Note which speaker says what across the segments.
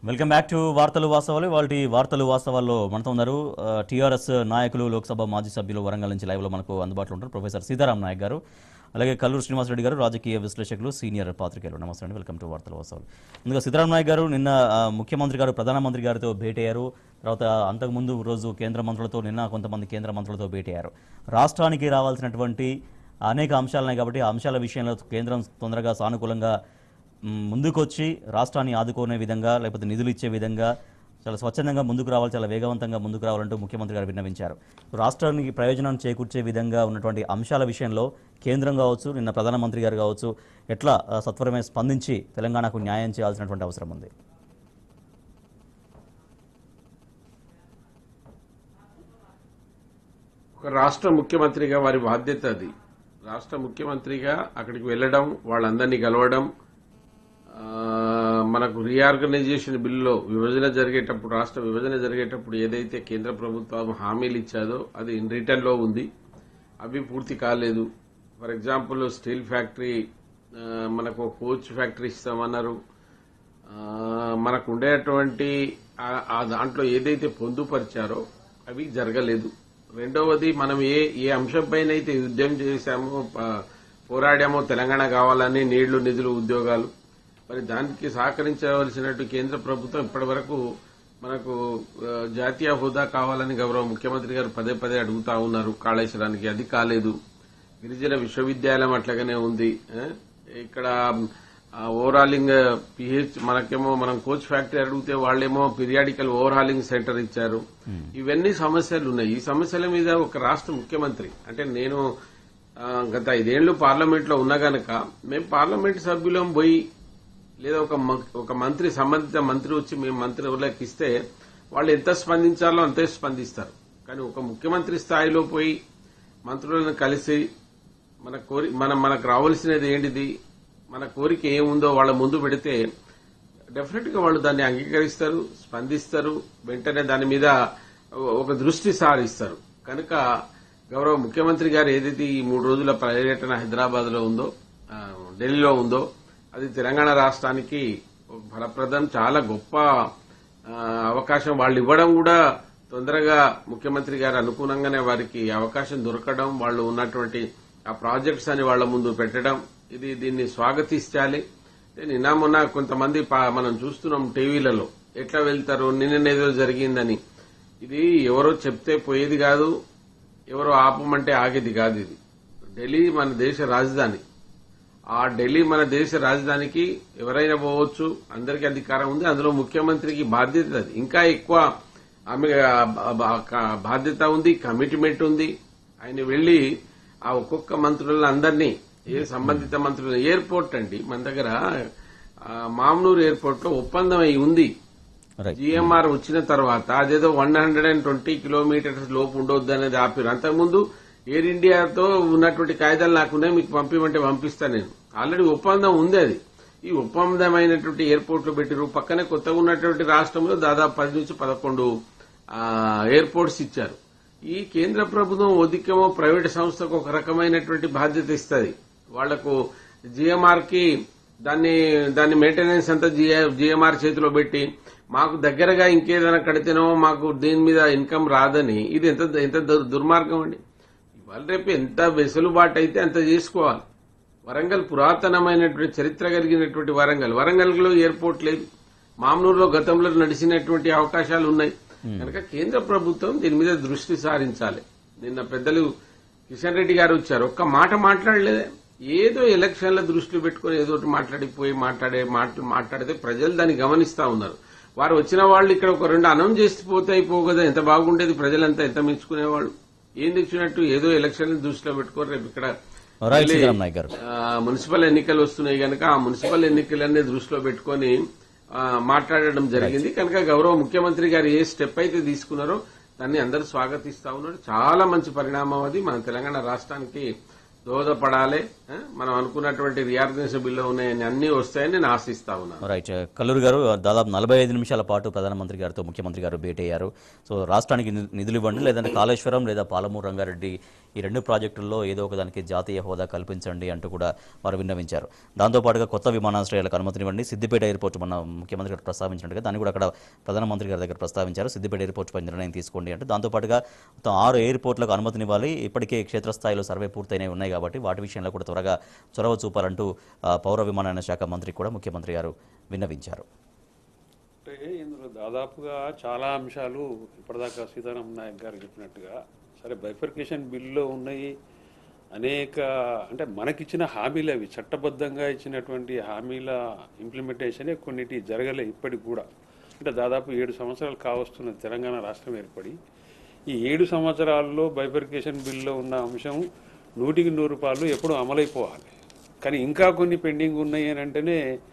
Speaker 1: Welcome back to వార్తలు వాస్తవాలు వాళ్ళ వార్తలు వాస్తవాల్లో మనతో ఉన్నారు టీఆర్ఎస్ నాయకులు లోక్సభ మాజీ సభ్యులు వరంగల్ నుంచి లైవ్లో మనకు అందుబాటులో ఉంటారు ప్రొఫెసర్ సీతారాం నాయక్ గారు అలాగే కల్లూరు శ్రీనివాసరెడ్డి గారు రాజకీయ విశ్లేషకులు సీనియర్ పాత్రికేయులు నమస్తే అండి వెల్కమ్ టు వార్తలు వాస్తవాలు ముందుగా సీతారాం నాయక్ గారు నిన్న ఆ, ముఖ్యమంత్రి గారు ప్రధానమంత్రి గారితో భేటీ అయ్యారు తర్వాత అంతకుముందు రోజు కేంద్ర మంత్రులతో నిన్న కొంతమంది కేంద్ర మంత్రులతో భేటీ అయ్యారు రాష్ట్రానికి రావాల్సినటువంటి అనేక అంశాలున్నాయి కాబట్టి ఆ అంశాల విషయంలో కేంద్రం తొందరగా సానుకూలంగా మ్, ముందుకొచ్చి రాష్ట్రాన్ని ఆదుకునే విధంగా లేకపోతే నిధులు ఇచ్చే విధంగా చాలా స్వచ్ఛందంగా ముందుకు రావాలి చాలా వేగవంతంగా ముందుకు రావాలంటూ ముఖ్యమంత్రి గారు విన్నవించారు రాష్ట్రానికి ప్రయోజనం చేకూర్చే విధంగా ఉన్నటువంటి అంశాల విషయంలో కేంద్రం కావచ్చు నిన్న ప్రధానమంత్రి గారు కావచ్చు ఎట్లా ఆ, సత్వరమే స్పందించి తెలంగాణకు న్యాయం చేయాల్సినటువంటి అవసరం ఉంది
Speaker 2: ఒక రాష్ట్ర ముఖ్యమంత్రిగా వారి బాధ్యత అది రాష్ట్ర ముఖ్యమంత్రిగా అక్కడికి వెళ్ళడం వాళ్ళందరినీ కలవడం ఆ, మనకు రీఆర్గనైజేషన్ బిల్లులో విభజన జరిగేటప్పుడు రాష్ట్ర విభజన జరిగేటప్పుడు ఏదైతే కేంద్ర ప్రభుత్వం హామీలు ఇచ్చాదో అది ఇన్ రిటర్న్ లో ఉంది అవి పూర్తి కాలేదు ఫర్ ఎగ్జాంపుల్ స్టీల్ ఫ్యాక్టరీ ఆ, మనకు కోచ్ ఫ్యాక్టరీ ఇస్తామన్నారు ఆ, మనకు ఉండేటువంటి ఆ- ఆ దాంట్లో ఏదైతే పొందుపరిచారో అవి జరగలేదు రెండవది మనం ఏ ఏ అంశంపైన అయితే యుద్ధం చేశామో ప- పోరాడామో తెలంగాణ కావాలని నీళ్లు నిధులు ఉద్యోగాలు మరి దానికి సహకరించవలసినట్టు కేంద్ర ప్రభుత్వం ఇప్పటి వరకు మనకు ఆ, జాతీయ హోదా కావాలని గౌరవ ముఖ్యమంత్రి గారు పదే పదే అడుగుతా ఉన్నారు కాళేశ్వరానికి అది కాలేదు గిరిజన విశ్వవిద్యాలయం అట్లాగనే ఉంది ఆ? ఇక్కడ ఓవరాలింగ్ పిహెచ్ మనకేమో మనం కోచ్ ఫ్యాక్టరీ అడిగితే వాళ్ళేమో పీరియాడికల్ ఓవర్హాలింగ్ సెంటర్ ఇచ్చారు ఇవన్నీ సమస్యలు ఉన్నాయి ఈ సమస్యల మీద ఒక రాష్ట్ర ముఖ్యమంత్రి అంటే నేను ఆ, గత ఐదేళ్లు పార్లమెంట్ లో ఉన్నా గనక మేము పార్లమెంట్ సభ్యులం పోయి లేదా ఒక మ- ఒక మంత్రి సంబంధిత మంత్రి వచ్చి మేము మంత్రులకు ఇస్తే వాళ్ళు ఎంత స్పందించాలో అంతే స్పందిస్తారు కానీ ఒక ముఖ్యమంత్రి స్థాయిలో పోయి మంత్రులను కలిసి మన కోరి మన మనకు రావాల్సినది ఏంటిది మన కోరిక ఏముందో వాళ్ళ ముందు పెడితే డెఫినెట్ గా వాళ్ళు దాన్ని అంగీకరిస్తారు స్పందిస్తారు వెంటనే దాని మీద ఒక దృష్టి సారిస్తారు కనుక గౌరవ ముఖ్యమంత్రి గారు ఏదైతే ఈ మూడు రోజుల పర్యటన హైదరాబాద్ లో ఉందో ఆ, ఢిల్లీలో ఉందో అది తెలంగాణ రాష్ట్రానికి ఒక ఫలప్రదం చాలా గొప్ప ఆ, అవకాశం వాళ్ళు ఇవ్వడం కూడా తొందరగా ముఖ్యమంత్రి గారు అనుకూలంగానే వారికి అవకాశం దొరకడం వాళ్ళు ఉన్నటువంటి ఆ ప్రాజెక్ట్స్ అని వాళ్ళ ముందు పెట్టడం ఇది దీన్ని స్వాగతించాలి అంటే నిన్న మొన్న కొంతమంది పా- మనం చూస్తున్నాం టీవీలలో ఎట్లా వెళ్తారు నిన్ననేదో జరిగిందని ఇది ఎవరో చెప్తే పోయేది కాదు ఎవరో ఆపమంటే ఆగేది కాదు ఇది ఢిల్లీ మన దేశ రాజధాని ఆ ఢిల్లీ మన దేశ రాజధానికి ఎవరైనా పోవచ్చు అందరికీ అధికారం ఉంది అందులో ముఖ్యమంత్రికి బాధ్యత అది ఇంకా ఎక్కువ ఆమె ఆ, బా- కా- బాధ్యత ఉంది కమిట్మెంట్ ఉంది ఆయన వెళ్లి ఆ ఒక్కొక్క మంత్రులను అందరినీ ఏ సంబంధిత మంత్రులు ఎయిర్పోర్ట్ అండి మన దగ్గర ఆ, మామనూరు ఎయిర్పోర్ట్ లో ఒప్పందం అయి ఉంది
Speaker 1: రైట్
Speaker 2: జిఎంఆర్ వచ్చిన తర్వాత అదేదో one hundred and twenty kilometres లోపు ఉండొద్దు అనేది ఆపారు అంతకుముందు ఎయిర్ ఇండియాతో ఉన్నటువంటి కాయిదాలు నాకున్నాయి మీకు పంపిమంటే పంపిస్తాను నేను ఆల్రెడీ ఒప్పందం ఉంది అది ఈ ఒప్పందమైనటువంటి ఎయిర్పోర్ట్లు పెట్టిరు పక్కనే కొత్తగా ఉన్నటువంటి రాష్ట్రంలో దాదాపు పది నుంచి పదకొండు ఆ, ఎయిర్పోర్ట్స్ ఇచ్చారు ఈ కేంద్ర ప్రభుత్వం ఒదిక్కేమో ప్రైవేట్ సంస్థకు ఒక రకమైనటువంటి బాధ్యత ఇస్తుంది వాళ్లకు జిఎంఆర్ కి దాన్ని దాన్ని మెయింటెనెన్స్ అంతా జిఎంఆర్ చేతిలో పెట్టి మాకు దగ్గరగా ఇంకేదైనా కడితేనో మాకు దీని మీద ఇన్కమ్ రాదని ఇది ఎంత ఎంత దుర్- దుర్మార్గం అండి ఇవాళ రేపు ఎంత వెసులుబాటు అయితే అంత చేసుకోవాలి వరంగల్ పురాతనమైనటువంటి చరిత్ర కలిగినటువంటి వరంగల్ వరంగల్లో ఎయిర్పోర్ట్ లేదు మామనూరులో గతంలో నడిచినటువంటి అవకాశాలు ఉన్నాయి కనుక కేంద్ర ప్రభుత్వం దీని మీద దృష్టి సారించాలి నిన్న పెద్దలు కిషన్ రెడ్డి గారు వచ్చారు ఒక్క మాట మాట్లాడలేదే ఏదో ఎలక్షన్ల దృష్టిలో పెట్టుకుని ఏదో ఒకటి మాట్లాడిపోయి మాట్లాడే మాట మాట్లాడితే ప్రజలు దాన్ని గమనిస్తా ఉన్నారు వారు వచ్చిన వాళ్ళు ఇక్కడ ఒక రెండు అనౌన్స్ చేసి పోతే అయిపో కదా ఎంత బాగుండేది ప్రజలంతా ఎంత మెచ్చుకునేవాళ్ళు ఏం తెచ్చినట్టు ఏదో ఎలక్షన్ల దృష్టిలో పెట్టుకొని రేపు ఇక్కడ
Speaker 1: రైట్ సీతారాం నాయక్ గారు
Speaker 2: ఆ, మున్సిపల్ ఎన్నికలు వస్తున్నాయి కనుక ఆ మున్సిపల్ ఎన్నికలన్నీ దృష్టిలో పెట్టుకొని ఆ, మాట్లాడడం జరిగింది కనుక గౌరవ ముఖ్యమంత్రి గారు ఏ స్టెప్ అయితే తీసుకున్నారో దాన్ని అందరూ స్వాగతిస్తా ఉన్నారు చాలా మంచి పరిణామం అది మన తెలంగాణ రాష్ట్రానికి దోహదపడాలి ఆ, మనం అనుకున్నటువంటి రియార్గనైజేషన్ బిల్లు ఉన్నాయని అన్ని వస్తాయని నేను ఆశిస్తా ఉన్నాను
Speaker 1: రైట్ కల్లూరు గారు దాదాపు నలభై ఐదు నిమిషాల పాటు ప్రధానమంత్రి గారితో ముఖ్యమంత్రి గారు భేటీ అయ్యారు సో రాష్ట్రానికి ని- నిధులు ఇవ్వండి లేదంటే కాళేశ్వరం లేదా పాలమూరు రంగారెడ్డి ఈ రెండు ప్రాజెక్టుల్లో ఏదో ఒకదానికి జాతీయ హోదా కల్పించండి అంటూ కూడా వారు విన్నవించారు దాంతోపాటుగా కొత్త విమానాశ్రయాలకు అనుమతినివ్వండి సిద్దిపేట ఎయిర్పోర్ట్ మన ముఖ్యమంత్రి గారు ప్రస్తావించినట్టుగా దాన్ని కూడా అక్కడ ప్రధానమంత్రి గారి దగ్గర ప్రస్తావించారు సిద్దిపేట ఎయిర్పోర్ట్ పై నిర్ణయం తీసుకోండి అంటే దాంతోపాటుగా మొత్తం ఆరు ఎయిర్పోర్ట్లకు అనుమతినివ్వాలి ఇప్పటికే క్షేత్రస్థాయిలో సర్వే పూర్తయినవి ఉన్నాయి కాబట్టి వాటి విషయంలో కూడా త్వరగా చొరవ చూపాలంటూ ఆ, పౌర విమానయాన శాఖ మంత్రి కూడా ముఖ్యమంత్రి గారు విన్నవించారు
Speaker 3: అంటే ఇందులో దాదాపుగా చాలా అంశాలు ఇప్పటిదాకా సీతారాం నాయక్ గారు చెప్పినట్టుగా సరే బైఫర్కేషన్ బిల్లులో ఉన్నాయి అనేక అంటే మనకిచ్చిన హామీలు అవి చట్టబద్ధంగా ఇచ్చినటువంటి హామీల ఇంప్లిమెంటేషనే కొన్నిటి జరగలే ఇప్పటికి కూడా అంటే దాదాపు ఏడు సంవత్సరాలు కావస్తున్నది తెలంగాణ రాష్ట్రం ఏర్పడి ఈ ఏడు సంవత్సరాల్లో బైఫర్కేషన్ బిల్లులో ఉన్న అంశం నూటికి నూరు రూపాయలు ఎప్పుడు అమలైపోవాలి కానీ ఇంకా కొన్ని పెండింగ్ ఉన్నాయి అని అంటేనే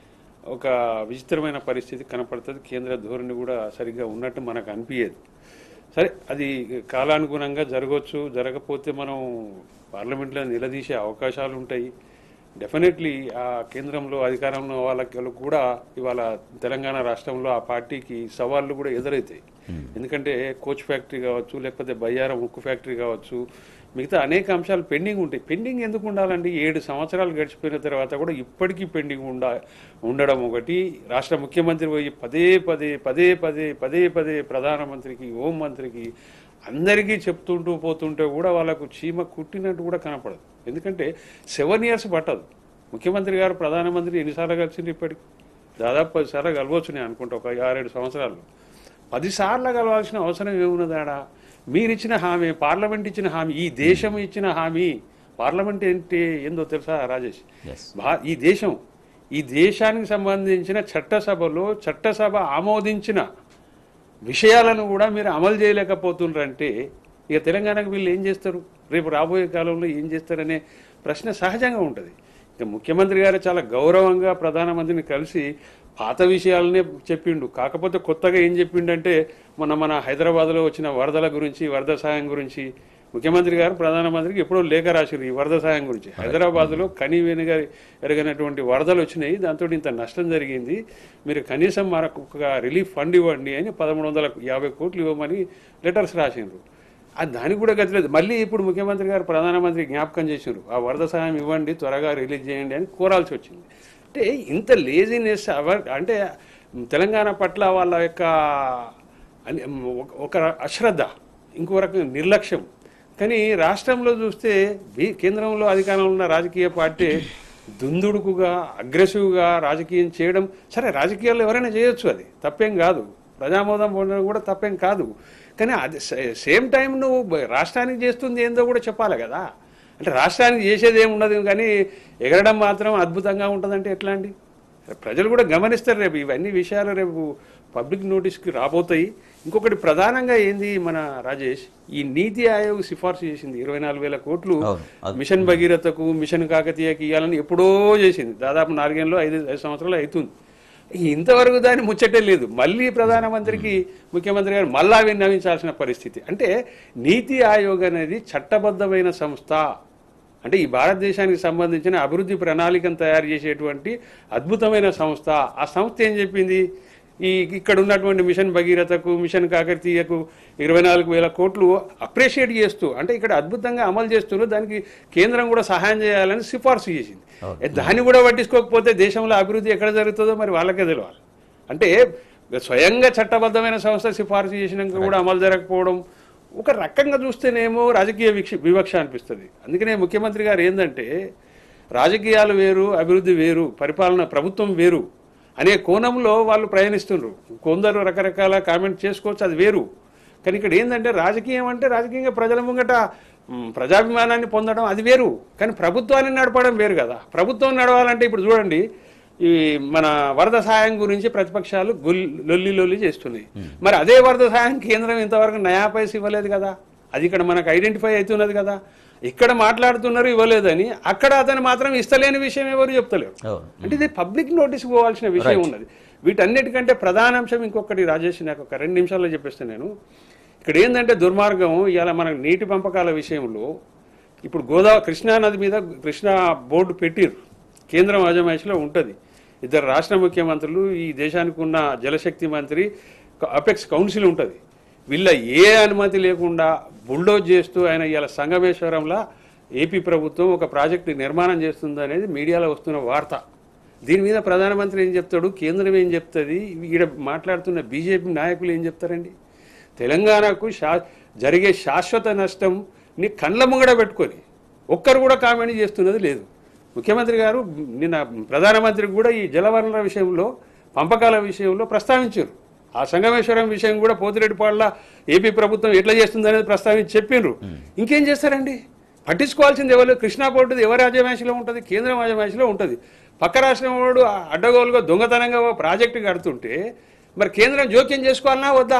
Speaker 3: ఒక విచిత్రమైన పరిస్థితి కనపడుతుంది కేంద్ర ధోరణి కూడా సరిగ్గా ఉన్నట్టు మనకు అనిపించదు సరే అది కాలానుగుణంగా జరగవచ్చు జరగకపోతే మనం పార్లమెంట్లో నిలదీసే అవకాశాలు ఉంటాయి డెఫినెట్లీ ఆ కేంద్రంలో అధికారంలో ఉన్న వాళ్ళకి కూడా ఇవాళ తెలంగాణ రాష్ట్రంలో ఆ పార్టీకి సవాళ్ళు కూడా ఎదురవుతాయి ఎందుకంటే కోచ్ ఫ్యాక్టరీ కావచ్చు లేకపోతే బయ్యారం ఉక్కు ఫ్యాక్టరీ కావచ్చు మిగతా అనేక అంశాలు పెండింగ్ ఉంటాయి పెండింగ్ ఎందుకు ఉండాలండి ఏడు సంవత్సరాలు గడిచిపోయిన తర్వాత కూడా ఇప్పటికీ పెండింగ్ ఉండ ఉండడం ఒకటి రాష్ట్ర ముఖ్యమంత్రి పోయి పదే పదే పదే పదే పదే పదే ప్రధానమంత్రికి హోం మంత్రికి అందరికీ చెప్తుంటూ పోతుంటే కూడా వాళ్ళకు చీమ కుట్టినట్టు కూడా కనపడదు ఎందుకంటే సెవెన్ ఇయర్స్ పట్టదు ముఖ్యమంత్రి గారు ప్రధానమంత్రి ఎన్నిసార్లు కలిసింది ఇప్పటికి దాదాపు పది సార్లు కలవచ్చు నేను అనుకుంటా ఒక ఆరేడు సంవత్సరాలు పదిసార్లు కలవాల్సిన అవసరం ఏమున్నదాడా మీరు ఇచ్చిన హామీ పార్లమెంట్ ఇచ్చిన హామీ ఈ దేశం ఇచ్చిన హామీ పార్లమెంట్ ఏంటి ఏందో తెలుసా రాజేష్
Speaker 1: ఎస్
Speaker 3: భా- ఈ దేశం ఈ దేశానికి సంబంధించిన చట్టసభలో చట్టసభ ఆమోదించిన విషయాలను కూడా మీరు అమలు చేయలేకపోతున్నారంటే ఇక తెలంగాణకు వీళ్ళు ఏం చేస్తారు రేపు రాబోయే కాలంలో ఏం చేస్తారనే ప్రశ్న సహజంగా ఉంటుంది ఇక ముఖ్యమంత్రి గారు చాలా గౌరవంగా ప్రధానమంత్రిని కలిసి పాత విషయాలనే చెప్పిండు కాకపోతే కొత్తగా ఏం చెప్పిండంటే మొన్న మన హైదరాబాద్లో వచ్చిన వరదల గురించి వరద సాయం గురించి ముఖ్యమంత్రి గారు ప్రధానమంత్రికి ఎప్పుడో లేఖ రాసిరు ఈ వరద సాయం గురించి హైదరాబాద్లో కని వెనుగా ఎరగనటువంటి వరదలు వచ్చినాయి దాంతో ఇంత నష్టం జరిగింది మీరు కనీసం మనకు ఒక రిలీఫ్ ఫండ్ ఇవ్వండి అని పదమూడు వందల యాభై కోట్లు ఇవ్వమని లెటర్స్ రాసిండ్రు అది దానికి కూడా గతి లేదు మళ్ళీ ఇప్పుడు ముఖ్యమంత్రి గారు ప్రధానమంత్రి జ్ఞాపకం చేసిండ్రు ఆ వరద సహాయం ఇవ్వండి త్వరగా రిలీజ్ చేయండి అని కోరాల్సి వచ్చింది అంటే ఇంత లేజినెస్ అవర్ అంటే తెలంగాణ పట్ల వాళ్ళ యొక్క అని- ఒక- ఒక అశ్రద్ధ ఇంకో రకంగా నిర్లక్ష్యం కానీ రాష్ట్రంలో చూస్తే బీ కేంద్రంలో అధికారంలో ఉన్న రాజకీయ పార్టీ దుందుడుకుగా అగ్రెసివ్గా రాజకీయం చేయడం సరే రాజకీయాల్లో ఎవరైనా చేయొచ్చు అది తప్పేం కాదు ప్రజామోదం పొందడం కూడా తప్పేం కాదు కానీ అది సేమ్ టైం నువ్వు బ- రాష్ట్రానికి చేస్తుంది ఏందో కూడా చెప్పాలి కదా అంటే రాష్ట్రానికి చేసేది ఏమి ఉండదు కానీ ఎగరడం మాత్రం అద్భుతంగా ఉంటుందంటే ఎట్లా అండి ప్రజలు కూడా గమనిస్తారు రేపు ఇవన్నీ విషయాలు రేపు పబ్లిక్ నోటీస్కి రాబోతాయి ఇంకొకటి ప్రధానంగా ఏంది మన రాజేష్ ఈ నీతి ఆయోగ్ సిఫార్సు చేసింది ఇరవై నాలుగు వేల కోట్లు
Speaker 1: అవును. అది-
Speaker 3: మిషన్ భగీరథకు మిషన్ కాకతీయకి ఇవ్వాలని ఎప్పుడో చేసింది దాదాపు నాలుగేళ్ళు ఐదు ఐదు సంవత్సరాలు అవుతుంది ఇంతవరకు దాన్ని ముచ్చటే లేదు మళ్ళీ ప్రధానమంత్రికి ముఖ్యమంత్రి గారు మళ్ళా విన్నవించాల్సిన పరిస్థితి అంటే నీతి ఆయోగ్ అనేది చట్టబద్ధమైన సంస్థ అంటే ఈ భారతదేశానికి సంబంధించిన అభివృద్ధి ప్రణాళికను తయారు చేసేటువంటి అద్భుతమైన సంస్థ ఆ సంస్థ ఏం చెప్పింది ఈ ఇక్కడ ఉన్నటువంటి మిషన్ భగీరథకు మిషన్ కాకతీయకు ఇరవై నాలుగు వేల కోట్లు అప్రిషియేట్ చేస్తూ అంటే ఇక్కడ అద్భుతంగా అమలు చేస్తున్నారు దానికి కేంద్రం కూడా సహాయం చేయాలని సిఫార్సు చేసింది ఏ, దాన్ని కూడా పట్టించుకోకపోతే దేశంలో అభివృద్ధి ఎక్కడ జరుగుతుందో మరి వాళ్ళకే తెలియాలి అంటే స్వయంగా చట్టబద్ధమైన సంస్థ సిఫార్సు చేసినాక కూడా అమలు జరగకపోవడం ఒక రకంగా చూస్తేనేమో రాజకీయ విక్ష వివక్ష అనిపిస్తుంది అందుకనే ముఖ్యమంత్రి గారు ఏంటంటే రాజకీయాలు వేరు అభివృద్ధి వేరు పరిపాలన ప్రభుత్వం వేరు అనే కోణంలో వాళ్ళు ప్రయాణిస్తున్నారు కొందరు రకరకాల కామెంట్ చేసుకోవచ్చు అది వేరు కానీ ఇక్కడ ఏంటంటే రాజకీయం అంటే రాజకీయంగా ప్రజల ముంగట మ్, ప్రజాభిమానాన్ని పొందడం అది వేరు కానీ ప్రభుత్వాన్ని నడపడం వేరు కదా ప్రభుత్వం నడవాలంటే ఇప్పుడు చూడండి ఈ మన వరద సాయం గురించి ప్రతిపక్షాలు గుల్ లొల్లి లొల్లి చేస్తున్నాయి మరి అదే వరద సాయం కేంద్రం ఇంతవరకు నయా పైస ఇవ్వలేదు కదా అది ఇక్కడ మనకు ఐడెంటిఫై అవుతున్నది కదా ఇక్కడ మాట్లాడుతున్నారు ఇవ్వలేదని అక్కడ అతను మాత్రం ఇస్తలేని విషయం ఎవరు చెప్తలేరు
Speaker 1: అవును
Speaker 3: అంటే ఇది పబ్లిక్ నోటీస్ పోవాల్సిన విషయం ఉన్నది వీటన్నిటికంటే ప్రధాన అంశం ఇంకొకటి రాజేష్ నాకు ఒక రెండు నిమిషాల్లో చెప్పేస్తాను నేను ఇక్కడ ఏంటంటే దుర్మార్గం ఇవాళ మనకు నీటి పంపకాల విషయంలో ఇప్పుడు గోదావరి కృష్ణా నది మీద కృష్ణా బోర్డు పెట్టిర్రు కేంద్రం అజమాయిషిలో ఉంటుంది ఇద్దరు రాష్ట్ర ముఖ్యమంత్రులు ఈ దేశానికి ఉన్న జలశక్తి మంత్రి అపెక్స్ కౌన్సిల్ ఉంటుంది వీళ్ళ ఏ అనుమతి లేకుండా బుల్డోజ్ చేస్తూ ఆయన ఇలా సంగమేశ్వరంలో ఏపీ ప్రభుత్వం ఒక ప్రాజెక్టు నిర్మాణం చేస్తుంది అనేది మీడియాలో వస్తున్న వార్త దీని మీద ప్రధానమంత్రి ఏం చెప్తాడు కేంద్రం ఏం చెప్తుంది ఈడ మాట్లాడుతున్న బీజేపీ నాయకులు ఏం చెప్తారండి తెలంగాణకు శా జరిగే శాశ్వత నష్టంని కండ్ల ముంగడ పెట్టుకొని ఒక్కరు కూడా కామెంట్ చేస్తున్నది లేదు ముఖ్యమంత్రి గారు నిన్న ప్రధానమంత్రి కూడా ఈ జలవనరుల విషయంలో పంపకాల విషయంలో ప్రస్తావించారు ఆ సంగమేశ్వరం విషయం కూడా పోతిరెడ్డిపాళ్ళ ఏపీ ప్రభుత్వం ఎట్లా చేస్తుంది అనేది ప్రస్తావించి చెప్పిండ్రు ఇంకేం చేస్తారండి పట్టించుకోవాల్సింది ఎవరు కృష్ణా పోర్టుది ఎవరి అజమాయిషిలో ఉంటుంది కేంద్రం అజమాయిషిలో ఉంటుంది పక్క రాష్ట్రం వాడు అడ్డగోలుగా దొంగతనంగా ఓ ప్రాజెక్టు కడుతుంటే మరి కేంద్రం జోక్యం చేసుకోవాలన్నా వద్దా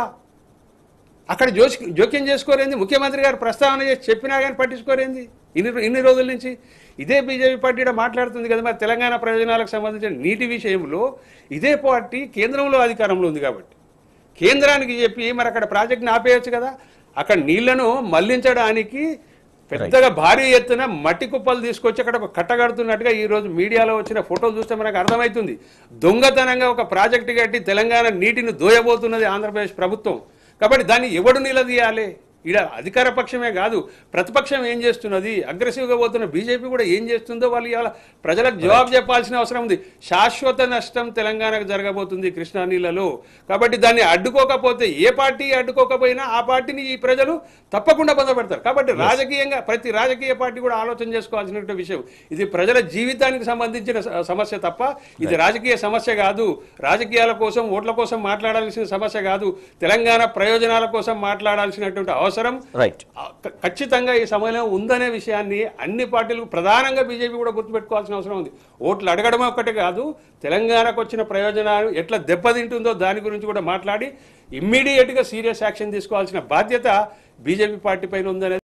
Speaker 3: అక్కడ జోసి జోక్యం చేసుకోరేంది ముఖ్యమంత్రి గారు ప్రస్తావన చేసి చెప్పినా కానీ పట్టించుకోరేంది ఇన్ని ఇన్ని రోజుల నుంచి ఇదే బీజేపీ పార్టీ ఈడ మాట్లాడుతుంది కదా మరి తెలంగాణ ప్రయోజనాలకు సంబంధించిన నీటి విషయంలో ఇదే పార్టీ కేంద్రంలో అధికారంలో ఉంది కాబట్టి కేంద్రానికి చెప్పి మరి అక్కడ ప్రాజెక్ట్ని ఆపేయచ్చు కదా అక్కడ నీళ్లను మళ్లించడానికి పెద్దగా భారీ ఎత్తున మట్టి కుప్పలు తీసుకొచ్చి అక్కడ ఒక కట్ట కడుతున్నట్టుగా ఈ రోజు మీడియాలో వచ్చిన ఫోటోలు చూస్తే మనకు అర్థమవుతుంది దొంగతనంగా ఒక ప్రాజెక్టు కట్టి తెలంగాణ నీటిని దోయబోతున్నది ఆంధ్రప్రదేశ్ ప్రభుత్వం కాబట్టి దాన్ని ఎవడు నిలదీయాలి ఇక్కడ అధికార పక్షమే కాదు ప్రతిపక్షం ఏం చేస్తున్నది అగ్రెసివ్గా పోతున్న బీజేపీ కూడా ఏం చేస్తుందో వాళ్ళు ఇవాళ ప్రజలకు జవాబు చెప్పాల్సిన అవసరం ఉంది శాశ్వత నష్టం తెలంగాణకు జరగబోతుంది కృష్ణా నీళ్లలో కాబట్టి దాన్ని అడ్డుకోకపోతే ఏ పార్టీ అడ్డుకోకపోయినా ఆ పార్టీని ఈ ప్రజలు తప్పకుండా పొందబెడతారు కాబట్టి రాజకీయంగా ప్రతి రాజకీయ పార్టీ కూడా ఆలోచన చేసుకోవాల్సిన విషయం ఇది ప్రజల జీవితానికి సంబంధించిన స- సమస్య తప్ప ఇది రాజకీయ సమస్య కాదు రాజకీయాల కోసం ఓట్ల కోసం మాట్లాడాల్సిన సమస్య కాదు తెలంగాణ ప్రయోజనాల కోసం మాట్లాడాల్సినటువంటి అవసరం
Speaker 1: రైట్
Speaker 3: ఆ, ఖ- ఖచ్చితంగా ఈ సమయంలో ఉందనే విషయాన్ని అన్ని పార్టీలు ప్రధానంగా బీజేపీ కూడా గుర్తుపెట్టుకోవాల్సిన అవసరం ఉంది ఓట్లు అడగడం ఒక్కటే కాదు తెలంగాణకు వచ్చిన ప్రయోజనాలు ఎట్లా దెబ్బతింటుందో దాని గురించి కూడా మాట్లాడి ఇమ్మీడియట్గా సీరియస్ యాక్షన్ తీసుకోవాల్సిన బాధ్యత బీజేపీ పార్టీ పైన ఉందనేది